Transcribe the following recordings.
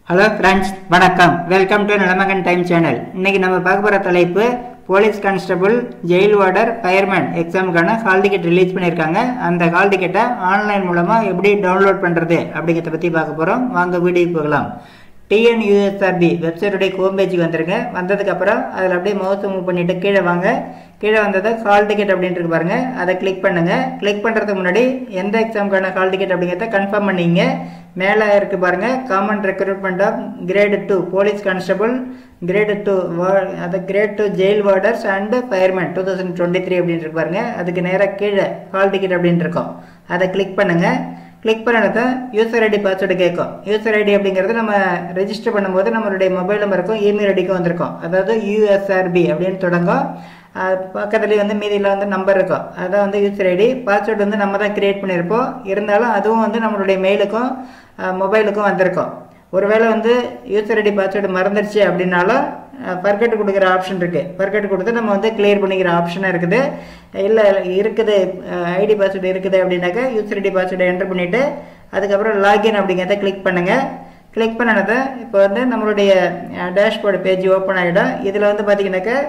hello friends வணக்கம் welcome to Nilamagan time channel இன்னைக்கு நம்ம பார்க்க போகிற தலைப்பு police constable jail warder fireman எக்ஸாமுக்கான ஹால் டிக்கெட் ரிலீஸ் பண்ணியிருக்காங்க அந்த ஹால் டிக்கெட்டை ஆன்லைன் மூலமாக எப்படி டவுன்லோட் பண்ணுறது அப்படிங்கிறத பற்றி பார்க்க போகிறோம் வாங்க வீடியோ போகலாம் டிஎன்யூஎஸ்ஆர்பி வெப்சைட்டுடைய ஹோம் பேஜுக்கு வந்துருங்க வந்ததுக்கப்புறம் அதில் அப்படியே மவுஸ் மூவ் பண்ணிவிட்டு கீழே வாங்க கீழே வந்ததை ஹால் டிக்கெட் அப்படின்ட்டு இருக்கு பாருங்க அதை கிளிக் பண்ணுங்க கிளிக் பண்ணுறதுக்கு முன்னாடி எந்த எக்ஸாமுக்கான ஹால் டிக்கெட் அப்படிங்கிறத கன்ஃபார்ம் பண்ணிங்க மேலே இருக்கு பாருங்க common recruitment of grade two police constable grade two அது grade two jail warders and fireman two thousand twenty three அப்படின்னு இருக்கு பாருங்க அதுக்கு நேராக கீழே ஹால் டிக்கெட் அப்படின்னு இருக்கும் அதை கிளிக் பண்ணுங்க கிளிக் பண்ணதை யூசர் ஐடி பாஸ்வேர்டு கேட்கும் யூசர் ஐடி அப்படிங்கிறது நம்ம ரெஜிஸ்டர் பண்ணும்போது நம்மளுடைய மொபைல் நம்பருக்கும் இமெயில் ஐடிக்கும் வந்திருக்கும் அதாவது யூஎஸ்ஆர்பி அப்படின்னு தொடங்கும் அது பக்கத்துலேயே வந்து மீதியில் வந்து நம்பர் இருக்கும் அதான் வந்து யூசர் ஐடி பாஸ்வேர்டு வந்து நம்ம தான் கிரியேட் பண்ணியிருப்போம் இருந்தாலும் அதுவும் வந்து நம்மளுடைய மெயிலுக்கும் மொபைலுக்கும் வந்திருக்கும் ஒருவேளை வந்து யூசர் ஐடி பாஸ்வேர்டு மறந்துடுச்சு அப்படின்னாலும் பர்கெட் கொடுக்குற ஆப்ஷன் இருக்குது பர்கெட் கொடுத்து நம்ம வந்து கிளியர் பண்ணிக்கிற ஆப்ஷனாக இருக்குது இல்லை இருக்குது ஐடி பாஸ்வேர்டு இருக்குது அப்படின்னாக்கா யூசர் ஐடி பாஸ்வேர்டை என்டர் பண்ணிவிட்டு அதுக்கப்புறம் லாகின் அப்படிங்கிறத கிளிக் பண்ணுங்கள் கிளிக் பண்ணனதை இப்போ வந்து நம்மளுடைய டேஷ்போர்டு பேஜ் ஓப்பன் ஆகிடும் இதில் வந்து பார்த்தீங்கன்னாக்கா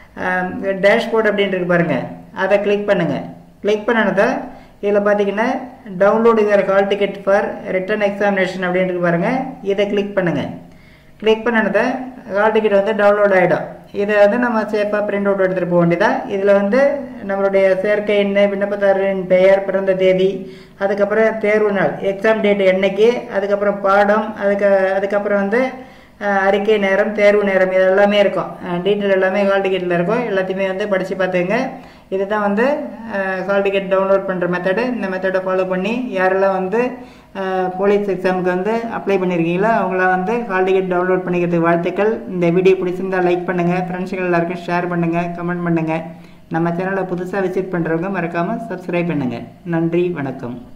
டேஷ்போர்டு அப்படின்ட்டு இருக்கு பாருங்கள் அதை கிளிக் பண்ணுங்கள் கிளிக் பண்ணனதை இதில் பார்த்தீங்கன்னா download your hall ticket for written examination அப்படின்ட்டு பாருங்கள் இதை கிளிக் பண்ணுங்கள் கிளிக் பண்ணனதை ஹால் டிக்கெட் வந்து டவுன்லோட் ஆகிடும் இதை வந்து நம்ம சேஃபாக பிரிண்ட் அவுட் எடுத்துகிட்டு போக வேண்டியதா இதில் வந்து நம்மளுடைய சேர்க்கை எண்ணு விண்ணப்பதாரரின் பெயர் பிறந்த தேதி அதுக்கப்புறம் தேர்வு நாள் எக்ஸாம் டேட் என்னைக்கு அதுக்கப்புறம் பாடம் அதுக்கு அதுக்கப்புறம் வந்து அறிக்கை நேரம் தேர்வு நேரம் இது எல்லாமே இருக்கும் டீட்டெயில் எல்லாமே ஹால் டிக்கெட்டில் இருக்கும் எல்லாத்தையுமே வந்து படித்து பார்த்துங்க இதுதான் வந்து ஹால் டிக்கெட் டவுன்லோட் பண்ணுற மெத்தடு இந்த மெத்தடை ஃபாலோ பண்ணி யாரெல்லாம் வந்து போலீஸ் எக்ஸாமுக்கு வந்து அப்ளை பண்ணியிருக்கீங்களோ அவங்களாம் வந்து ஹால் டிக்கெட் டவுன்லோட் பண்ணிக்கிறதுக்கு வாழ்த்துக்கள் இந்த வீடியோ பிடிச்சிருந்தால் லைக் பண்ணுங்கள் ஃப்ரெண்ட்ஸுகள் எல்லாருக்கும் ஷேர் பண்ணுங்கள் கமெண்ட் பண்ணுங்கள் நம்ம சேனலை புதுசாக விசிட் பண்ணுறவங்க மறக்காமல் சப்ஸ்கிரைப் பண்ணுங்கள் நன்றி வணக்கம்